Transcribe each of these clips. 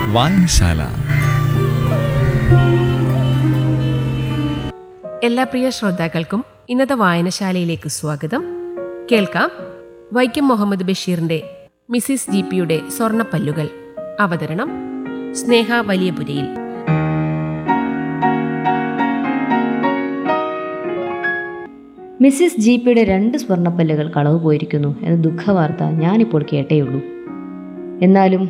വായനശാല എല്ലാ പ്രിയ ശ്രോതാക്കൾക്കും ഇന്നത്തെ വായനശാലയിലേക്ക് സ്വാഗതം കേൾക്കാം വൈക്കം മുഹമ്മദ് ബഷീറിന്റെ മിസിസ് ജി പിയുടെ സ്വർണപ്പല്ലുകൾ അവതരണം സ്നേഹ വലിയപുരയിൽ മിസ്സിസ് ജി പിയുടെ രണ്ട് സ്വർണ്ണപ്പല്ലുകൾ കളവ് പോയിരിക്കുന്നു എന്ന ദുഃഖവാർത്ത ഞാനിപ്പോൾ കേട്ടേയുള്ളൂ എന്നാലും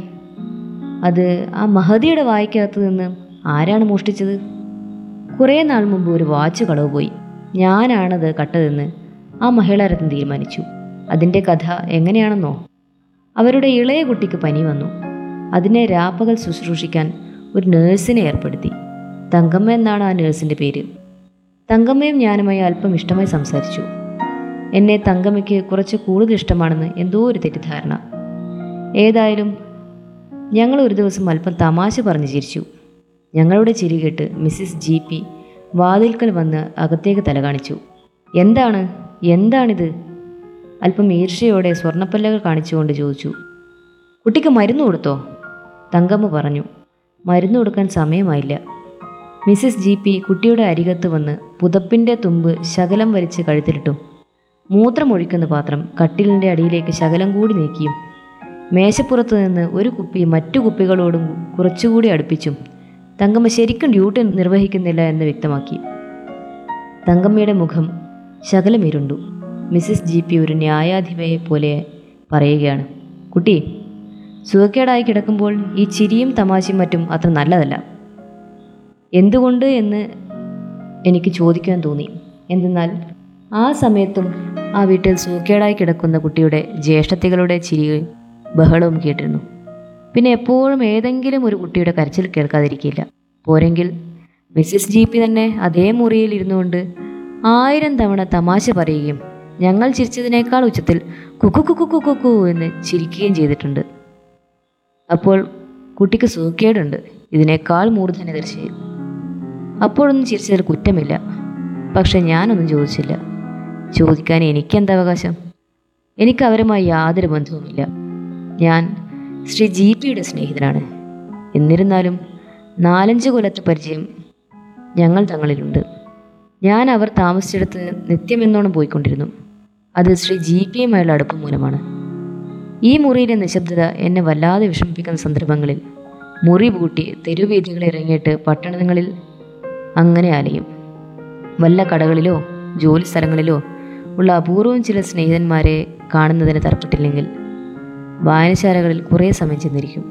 അത് ആ മഹതിയുടെ വായിക്കകത്ത് നിന്ന് ആരാണ് മോഷ്ടിച്ചത് കുറേ നാൾ മുമ്പ് ഒരു വാച്ച് കളവ് പോയി ഞാനാണത് കട്ടതെന്ന് ആ മഹിളാരത്നം തീരുമാനിച്ചു അതിൻ്റെ കഥ എങ്ങനെയാണെന്നോ അവരുടെ ഇളയ കുട്ടിക്ക് പനി വന്നു അതിനെ രാപ്പകൽ ശുശ്രൂഷിക്കാൻ ഒരു നേഴ്സിനെ ഏർപ്പെടുത്തി തങ്കമ്മ എന്നാണ് ആ നേഴ്സിൻ്റെ പേര് തങ്കമ്മയും ഞാനുമായി അല്പം ഇഷ്ടമായി സംസാരിച്ചു എന്നെ തങ്കമ്മയ്ക്ക് കുറച്ച് കൂടുതൽ ഇഷ്ടമാണെന്ന് എന്തോ ഒരു തെറ്റിദ്ധാരണ ഏതായാലും ഞങ്ങൾ ഒരു ദിവസം അല്പം തമാശ പറഞ്ഞു ചിരിച്ചു ഞങ്ങളുടെ ചിരി കേട്ട് മിസ്സിസ് ജി പി വാതിൽക്കൽ വന്ന് അകത്തേക്ക് തല കാണിച്ചു എന്താണ് എന്താണിത് അല്പം ഈർഷ്യയോടെ സ്വർണ്ണപ്പല്ലകൾ കാണിച്ചുകൊണ്ട് ചോദിച്ചു കുട്ടിക്ക് മരുന്ന് കൊടുത്തോ തങ്കമ്മ പറഞ്ഞു മരുന്ന് കൊടുക്കാൻ സമയമായില്ല മിസ്സിസ് ജി പി കുട്ടിയുടെ അരികത്ത് വന്ന് പുതപ്പിൻ്റെ തുമ്പ് ശകലം വലിച്ച് കഴുത്തിലിട്ടു മൂത്രമൊഴിക്കുന്ന പാത്രം കട്ടിലിൻ്റെ അടിയിലേക്ക് ശകലം കൂടി നീക്കിയും മേശപ്പുറത്ത് നിന്ന് ഒരു കുപ്പി മറ്റു കുപ്പികളോടും കുറച്ചുകൂടി അടുപ്പിച്ചും തങ്കമ്മ ശരിക്കും ഡ്യൂട്ടി നിർവഹിക്കുന്നില്ല എന്ന് വ്യക്തമാക്കി തങ്കമ്മയുടെ മുഖം ശകലം ഇരുണ്ടു മിസ്സിസ് ജി പി ഒരു ന്യായാധിപയെ പോലെ പറയുകയാണ് കുട്ടി സുഖക്കേടായി കിടക്കുമ്പോൾ ഈ ചിരിയും തമാശയും മറ്റും അത്ര നല്ലതല്ല എന്തുകൊണ്ട് എന്ന് എനിക്ക് ചോദിക്കാൻ തോന്നി എന്തെന്നാൽ ആ സമയത്തും ആ വീട്ടിൽ സുഖക്കേടായി കിടക്കുന്ന കുട്ടിയുടെ ജ്യേഷ്ഠത്തികളുടെ ചിരിയും ബഹളവും കേട്ടിരുന്നു പിന്നെ എപ്പോഴും ഏതെങ്കിലും ഒരു കുട്ടിയുടെ കരച്ചിൽ കേൾക്കാതിരിക്കില്ല പോരെങ്കിൽ മിസ്സിസ് ജി പി തന്നെ അതേ മുറിയിൽ ഇരുന്നുകൊണ്ട് ആയിരം തവണ തമാശ പറയുകയും ഞങ്ങൾ ചിരിച്ചതിനേക്കാൾ ഉച്ചത്തിൽ കുക്കു കുക്കു കുക്കു കുക്കു എന്ന് ചിരിക്കുകയും ചെയ്തിട്ടുണ്ട് അപ്പോൾ കുട്ടിക്ക് സുഖക്കേടുണ്ട് ഇതിനേക്കാൾ മൂർധന തീർച്ചയായും അപ്പോഴൊന്നും ചിരിച്ചതിൽ കുറ്റമില്ല പക്ഷെ ഞാനൊന്നും ചോദിച്ചില്ല ചോദിക്കാൻ എനിക്കെന്താ അവകാശം എനിക്ക് അവരുമായി യാതൊരു ബന്ധവുമില്ല ഞാൻ ശ്രീ ജി പിയുടെ സ്നേഹിതനാണ് എന്നിരുന്നാലും നാലഞ്ച് കൊല്ലത്തെ പരിചയം ഞങ്ങൾ തങ്ങളിലുണ്ട് ഞാൻ അവർ താമസിച്ചിടത്ത് നിത്യമെന്നോണം പോയിക്കൊണ്ടിരുന്നു അത് ശ്രീ ജി പിയുമായുള്ള അടുപ്പം മൂലമാണ് ഈ മുറിയിലെ നിശബ്ദത എന്നെ വല്ലാതെ വിഷമിപ്പിക്കുന്ന സന്ദർഭങ്ങളിൽ മുറി പൂട്ടി തെരുവീഥികളിൽ ഇറങ്ങിയിട്ട് പട്ടണങ്ങളിൽ അങ്ങനെ അലയും വല്ല കടകളിലോ ജോലി സ്ഥലങ്ങളിലോ ഉള്ള അപൂർവം ചില സ്നേഹിതന്മാരെ കാണുന്നതിന് തരപ്പെട്ടില്ലെങ്കിൽ വായനശാലകളിൽ കുറേ സമയം ചെന്നിരിക്കും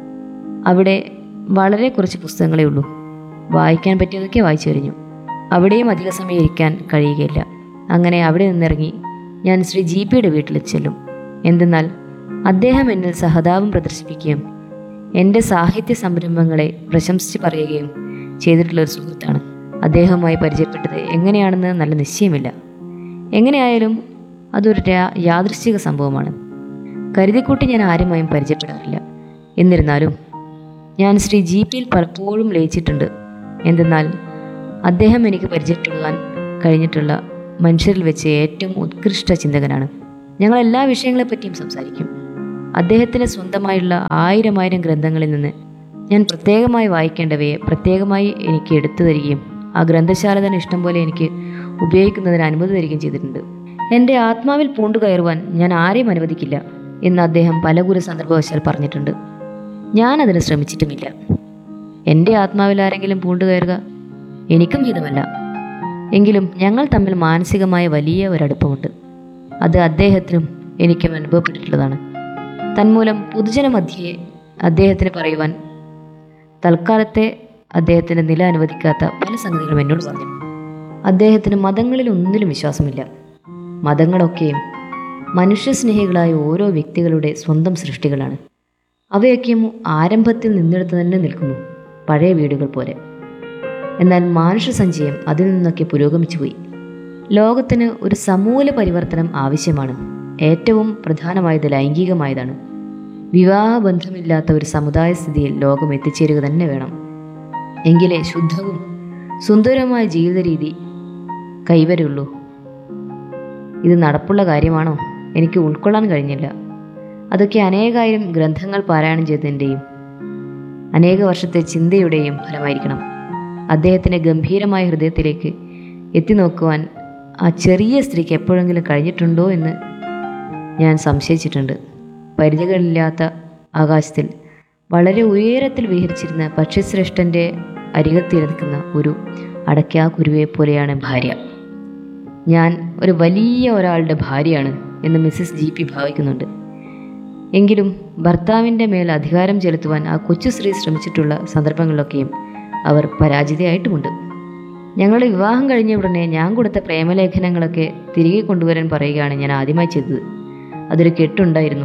അവിടെ വളരെ കുറച്ച് പുസ്തകങ്ങളേ ഉള്ളൂ വായിക്കാൻ പറ്റിയതൊക്കെ വായിച്ചു കഴിഞ്ഞു അവിടെയും അധിക സമയം ഇരിക്കാൻ കഴിയുകയില്ല അങ്ങനെ അവിടെ നിന്നിറങ്ങി ഞാൻ ശ്രീ ജി പിയുടെ വീട്ടിൽ ചെല്ലും എന്തെന്നാൽ അദ്ദേഹം എന്നിൽ സഹതാപം പ്രദർശിപ്പിക്കുകയും എൻ്റെ സാഹിത്യ സംരംഭങ്ങളെ പ്രശംസിച്ച് പറയുകയും ചെയ്തിട്ടുള്ള ഒരു സുഹൃത്താണ് അദ്ദേഹവുമായി പരിചയപ്പെട്ടത് എങ്ങനെയാണെന്ന് നല്ല നിശ്ചയമില്ല എങ്ങനെയായാലും അതൊരു രാ- യാദൃശ്ചിക സംഭവമാണ് കരുതിക്കൂട്ടി ഞാൻ ആരുമായും പരിചയപ്പെടാറില്ല എന്നിരുന്നാലും ഞാൻ ശ്രീ ജി പിയിൽ പലപ്പോഴും ലയിച്ചിട്ടുണ്ട് എന്തെന്നാൽ അദ്ദേഹം എനിക്ക് പരിചയപ്പെടുവാൻ കഴിഞ്ഞിട്ടുള്ള മനുഷ്യരിൽ വെച്ച് ഏറ്റവും ഉത്കൃഷ്ട ചിന്തകനാണ് ഞങ്ങൾ എല്ലാ വിഷയങ്ങളെപ്പറ്റിയും സംസാരിക്കും അദ്ദേഹത്തിന് സ്വന്തമായുള്ള ആയിരം ആയിരം ഗ്രന്ഥങ്ങളിൽ നിന്ന് ഞാൻ പ്രത്യേകമായി വായിക്കേണ്ടവയെ പ്രത്യേകമായി എനിക്ക് എടുത്തു തരികയും ആ ഗ്രന്ഥശാല തന്നെ ഇഷ്ടം പോലെ എനിക്ക് ഉപയോഗിക്കുന്നതിന് അനുമതി തരികയും ചെയ്തിട്ടുണ്ട് എൻ്റെ ആത്മാവിൽ പൂണ്ടു കയറുവാൻ ഞാൻ ആരെയും അനുവദിക്കില്ല എന്ന് അദ്ദേഹം പലകുര സന്ദർഭവശാൽ പറഞ്ഞിട്ടുണ്ട് ഞാൻ അതിന് ശ്രമിച്ചിട്ടുമില്ല എൻ്റെ ആത്മാവിൽ ആരെങ്കിലും പൂണ്ടു കയറുക എനിക്കും ഹിതമല്ല എങ്കിലും ഞങ്ങൾ തമ്മിൽ മാനസികമായ വലിയ ഒരടുപ്പമുണ്ട് അത് അദ്ദേഹത്തിനും എനിക്കും അനുഭവപ്പെട്ടിട്ടുള്ളതാണ് തന്മൂലം പൊതുജനമധ്യയെ അദ്ദേഹത്തിന് പറയുവാൻ തൽക്കാലത്തെ അദ്ദേഹത്തിന് നില അനുവദിക്കാത്ത പല സംഗതികളും എന്നോട് പറഞ്ഞു അദ്ദേഹത്തിന് മതങ്ങളിൽ ഒന്നിലും വിശ്വാസമില്ല മതങ്ങളൊക്കെയും മനുഷ്യസ്നേഹികളായ ഓരോ വ്യക്തികളുടെ സ്വന്തം സൃഷ്ടികളാണ് അവയൊക്കെയും ആരംഭത്തിൽ നിന്നിടത്ത് തന്നെ നിൽക്കുന്നു പഴയ വീടുകൾ പോലെ എന്നാൽ മാനുഷസഞ്ചയം അതിൽ നിന്നൊക്കെ പുരോഗമിച്ചു പോയി ലോകത്തിന് ഒരു സമൂല പരിവർത്തനം ആവശ്യമാണ് ഏറ്റവും പ്രധാനമായത് ലൈംഗികമായതാണ് വിവാഹബന്ധമില്ലാത്ത ഒരു സമുദായ സ്ഥിതിയിൽ ലോകം എത്തിച്ചേരുക തന്നെ വേണം എങ്കിലേ ശുദ്ധവും സുന്ദരവുമായ ജീവിത രീതി കൈവരുള്ളൂ ഇത് നടപ്പുള്ള കാര്യമാണോ എനിക്ക് ഉൾക്കൊള്ളാൻ കഴിഞ്ഞില്ല അതൊക്കെ അനേകായിരം ഗ്രന്ഥങ്ങൾ പാരായണം ചെയ്തതിൻ്റെയും അനേക വർഷത്തെ ചിന്തയുടെയും ഫലമായിരിക്കണം അദ്ദേഹത്തിൻ്റെ ഗംഭീരമായ ഹൃദയത്തിലേക്ക് എത്തി നോക്കുവാൻ ആ ചെറിയ സ്ത്രീക്ക് എപ്പോഴെങ്കിലും കഴിഞ്ഞിട്ടുണ്ടോ എന്ന് ഞാൻ സംശയിച്ചിട്ടുണ്ട് പരിചയങ്ങളില്ലാത്ത ആകാശത്തിൽ വളരെ ഉയരത്തിൽ വിഹരിച്ചിരുന്ന പക്ഷിശ്രേഷ്ഠൻ്റെ അരികത്തിൽ നിൽക്കുന്ന ഒരു അടയ്ക്കാ കുരുവയെ പോലെയാണ് ഭാര്യ ഞാൻ ഒരു വലിയ ഒരാളുടെ ഭാര്യയാണ് എന്ന് മിസ്സിസ് ജി പി ഭാവിക്കുന്നുണ്ട് എങ്കിലും ഭർത്താവിൻ്റെ മേൽ അധികാരം ചെലുത്തുവാൻ ആ കൊച്ചു സ്ത്രീ ശ്രമിച്ചിട്ടുള്ള സന്ദർഭങ്ങളിലൊക്കെയും അവർ പരാജിതയായിട്ടുമുണ്ട് ഞങ്ങളുടെ വിവാഹം കഴിഞ്ഞ ഉടനെ ഞാൻ കൊടുത്ത പ്രേമലേഖനങ്ങളൊക്കെ തിരികെ കൊണ്ടുവരാൻ പറയുകയാണ് ഞാൻ ആദ്യമായി ചെയ്തത് അതൊരു കെട്ടുണ്ടായിരുന്നു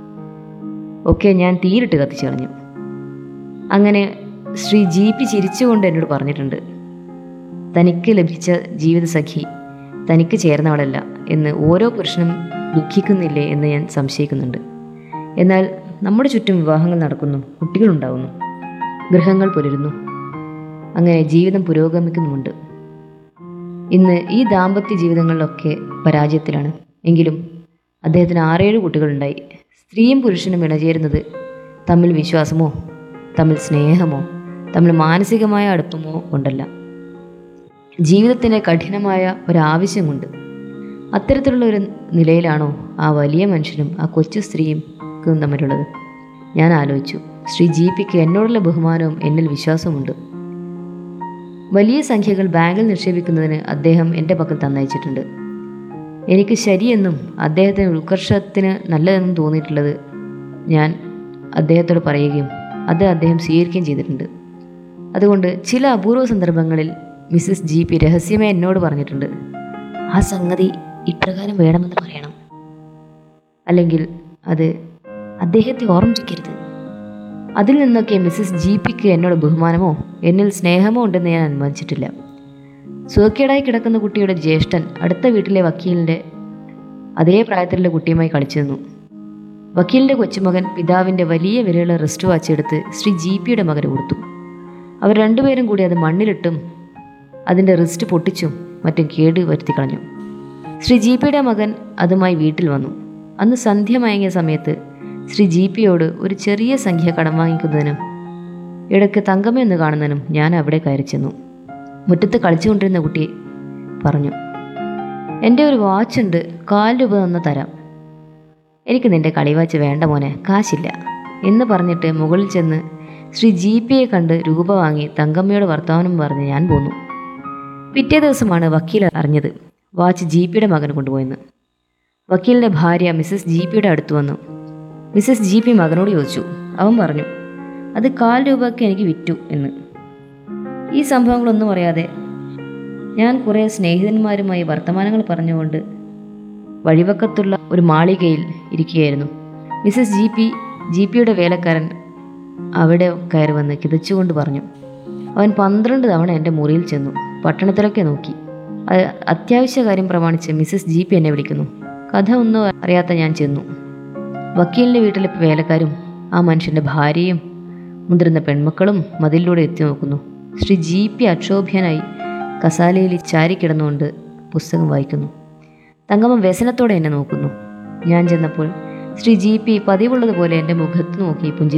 ഒക്കെ ഞാൻ തീരിട്ട് കത്തിച്ചു കളഞ്ഞു അങ്ങനെ ശ്രീ ജി പി ചിരിച്ചുകൊണ്ട് എന്നോട് പറഞ്ഞിട്ടുണ്ട് തനിക്ക് ലഭിച്ച ജീവിതസഖി തനിക്ക് ചേർന്നവളല്ല എന്ന് ഓരോ പുരുഷനും ദുഃഖിക്കുന്നില്ലേ എന്ന് ഞാൻ സംശയിക്കുന്നുണ്ട് എന്നാൽ നമ്മുടെ ചുറ്റും വിവാഹങ്ങൾ നടക്കുന്നു കുട്ടികളുണ്ടാവുന്നു ഗൃഹങ്ങൾ പുലരുന്നു അങ്ങനെ ജീവിതം പുരോഗമിക്കുന്നുമുണ്ട് ഇന്ന് ഈ ദാമ്പത്യ ജീവിതങ്ങളിലൊക്കെ പരാജയത്തിലാണ് എങ്കിലും അദ്ദേഹത്തിന് ആറേഴ് കുട്ടികളുണ്ടായി സ്ത്രീയും പുരുഷനും ഇണചേരുന്നത് തമ്മിൽ വിശ്വാസമോ തമ്മിൽ സ്നേഹമോ തമ്മിൽ മാനസികമായ അടുപ്പമോ കൊണ്ടല്ല ജീവിതത്തിൻ്റെ കഠിനമായ ഒരാവശ്യം കൊണ്ട് അത്തരത്തിലുള്ള ഒരു നിലയിലാണോ ആ വലിയ മനുഷ്യനും ആ കൊച്ചു സ്ത്രീയും തമ്മിലുള്ളത് ഞാൻ ആലോചിച്ചു ശ്രീ ജി പിക്ക് എന്നോടുള്ള ബഹുമാനവും എന്നിൽ വിശ്വാസവുമുണ്ട് വലിയ സംഖ്യകൾ ബാങ്കിൽ നിക്ഷേപിക്കുന്നതിന് അദ്ദേഹം എൻ്റെ പക്കൽ തന്നയച്ചിട്ടുണ്ട് എനിക്ക് ശരിയെന്നും അദ്ദേഹത്തിന് ഉത്കർഷത്തിന് നല്ലതെന്നും തോന്നിയിട്ടുള്ളത് ഞാൻ അദ്ദേഹത്തോട് പറയുകയും അത് അദ്ദേഹം സ്വീകരിക്കുകയും ചെയ്തിട്ടുണ്ട് അതുകൊണ്ട് ചില അപൂർവ സന്ദർഭങ്ങളിൽ മിസ്സിസ് ജി പി രഹസ്യമായി എന്നോട് പറഞ്ഞിട്ടുണ്ട് ആ സംഗതി ഇപ്രകാരം വേണമെന്ന് പറയണം അല്ലെങ്കിൽ അത് അദ്ദേഹത്തെ ഓർമ്മിപ്പിക്കരുത് അതിൽ നിന്നൊക്കെ മിസ്സിസ് ജി പിക്ക് എന്നോട് ബഹുമാനമോ എന്നിൽ സ്നേഹമോ ഉണ്ടെന്ന് ഞാൻ അനുമാനിച്ചിട്ടില്ല സുഖക്കേടായി കിടക്കുന്ന കുട്ടിയുടെ ജ്യേഷ്ഠൻ അടുത്ത വീട്ടിലെ വക്കീലിൻ്റെ അതേ പ്രായത്തിലുള്ള കുട്ടിയുമായി കളിച്ചു നിന്നു വക്കീലിൻ്റെ കൊച്ചുമകൻ പിതാവിൻ്റെ വലിയ വിലയുള്ള റിസ്റ്റ് വാച്ച് എടുത്ത് ശ്രീ ജി പിയുടെ മകന് കൊടുത്തു അവർ രണ്ടുപേരും കൂടി അത് മണ്ണിലിട്ടും അതിൻ്റെ റിസ്റ്റ് പൊട്ടിച്ചും മറ്റും കേട് വരുത്തി കളഞ്ഞു ശ്രീ ജി പിയുടെ മകൻ അതുമായി വീട്ടിൽ വന്നു അന്ന് സന്ധ്യ മയങ്ങിയ സമയത്ത് ശ്രീ ജി പിയോട് ഒരു ചെറിയ സംഖ്യ കടം വാങ്ങിക്കുന്നതിനും ഇടയ്ക്ക് തങ്കമെന്ന് കാണുന്നതിനും ഞാൻ അവിടെ കയറി ചെന്നു മുറ്റത്ത് കളിച്ചുകൊണ്ടിരുന്ന കുട്ടി പറഞ്ഞു എൻ്റെ ഒരു വാച്ചുണ്ട് കാൽ രൂപ തന്ന് തരാം എനിക്ക് നിന്റെ കളിവാച്ച് വേണ്ട മോനെ കാശില്ല എന്ന് പറഞ്ഞിട്ട് മുകളിൽ ചെന്ന് ശ്രീ ജി പിയെ കണ്ട് രൂപ വാങ്ങി തങ്കമ്മയോട് വർത്തമാനം പറഞ്ഞ് ഞാൻ പോന്നു പിറ്റേ ദിവസമാണ് വക്കീൽ അറിഞ്ഞത് വാച്ച് ജി പിയുടെ മകൻ കൊണ്ടുപോയെന്ന് വക്കീലിൻ്റെ ഭാര്യ മിസ്സസ് ജി പിയുടെ അടുത്ത് വന്നു മിസ്സസ് ജി പി മകനോട് ചോദിച്ചു അവൻ പറഞ്ഞു അത് കാൽ രൂപയ്ക്ക് എനിക്ക് വിറ്റു എന്ന് ഈ സംഭവങ്ങളൊന്നും അറിയാതെ ഞാൻ കുറേ സ്നേഹിതന്മാരുമായി വർത്തമാനങ്ങൾ പറഞ്ഞുകൊണ്ട് വഴിവക്കത്തുള്ള ഒരു മാളികയിൽ ഇരിക്കുകയായിരുന്നു മിസ്സസ് ജി പി ജി പിയുടെ വേലക്കാരൻ അവിടെ കയറി വന്ന് കിതച്ചുകൊണ്ട് പറഞ്ഞു അവൻ പന്ത്രണ്ട് തവണ എൻ്റെ മുറിയിൽ ചെന്നു പട്ടണത്തിലൊക്കെ നോക്കി അത് അത്യാവശ്യ കാര്യം പ്രമാണിച്ച് മിസ്സസ് ജി പി എന്നെ വിളിക്കുന്നു കഥ ഒന്നും അറിയാത്ത ഞാൻ ചെന്നു വക്കീലിൻ്റെ വീട്ടിലെ വേലക്കാരും ആ മനുഷ്യൻ്റെ ഭാര്യയും മുതിർന്ന പെൺമക്കളും മതിലിലൂടെ എത്തി നോക്കുന്നു ശ്രീ ജി പി അക്ഷോഭ്യനായി കസാലയിൽ ചാരിക്കിടന്നുകൊണ്ട് പുസ്തകം വായിക്കുന്നു തങ്കമ്മ വ്യസനത്തോടെ എന്നെ നോക്കുന്നു ഞാൻ ചെന്നപ്പോൾ ശ്രീ ജി പി പതിവുള്ളതുപോലെ എൻ്റെ മുഖത്ത് നോക്കി പുഞ്ചിരി